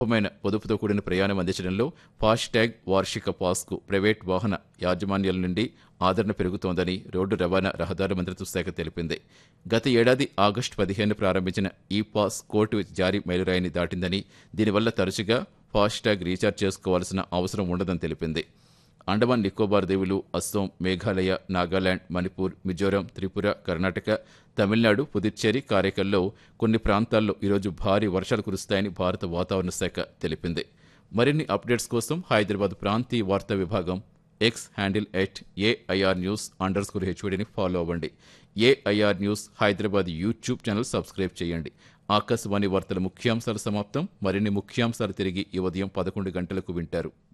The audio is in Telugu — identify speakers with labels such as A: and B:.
A: సులభమైన పొదుపుతో కూడిన ప్రయాణం అందించడంలో ఫాస్టాగ్ వార్షిక పాస్కు ప్రైవేట్ వాహన యాజమాన్యాల నుండి ఆదరణ పెరుగుతోందని రోడ్డు రవాణా రహదారుల మంత్రిత్వ శాఖ తెలిపింది గత ఏడాది ఆగస్టు పదిహేను ప్రారంభించిన ఈ పాస్ కోర్టు జారీ మైలురాయిని దాటిందని దీనివల్ల తరచుగా ఫాస్టాగ్ రీఛార్జ్ చేసుకోవాల్సిన అవసరం ఉండదని తెలిపింది అండమాన్ నికోబార్ దీవులు అస్సోం మేఘాలయ నాగాలాండ్ మణిపూర్ మిజోరాం త్రిపుర కర్ణాటక తమిళనాడు పుదుచ్చేరి కారైకల్లో కొన్ని ప్రాంతాల్లో ఈరోజు భారీ వర్షాలు కురుస్తాయని భారత వాతావరణ శాఖ తెలిపింది మరిన్ని అప్డేట్స్ కోసం హైదరాబాద్ ప్రాంతీయ వార్తా విభాగం X handle at A I R news underscore హెచ్ఓడిని ఫాలో అవ్వండి A I R news Hyderabad YouTube channel subscribe చేయండి ఆకాశవాణి వార్తల ముఖ్యాంశాలు సమాప్తం మరిన్ని ముఖ్యాంశాలు తిరిగి ఈ ఉదయం పదకొండు గంటలకు వింటారు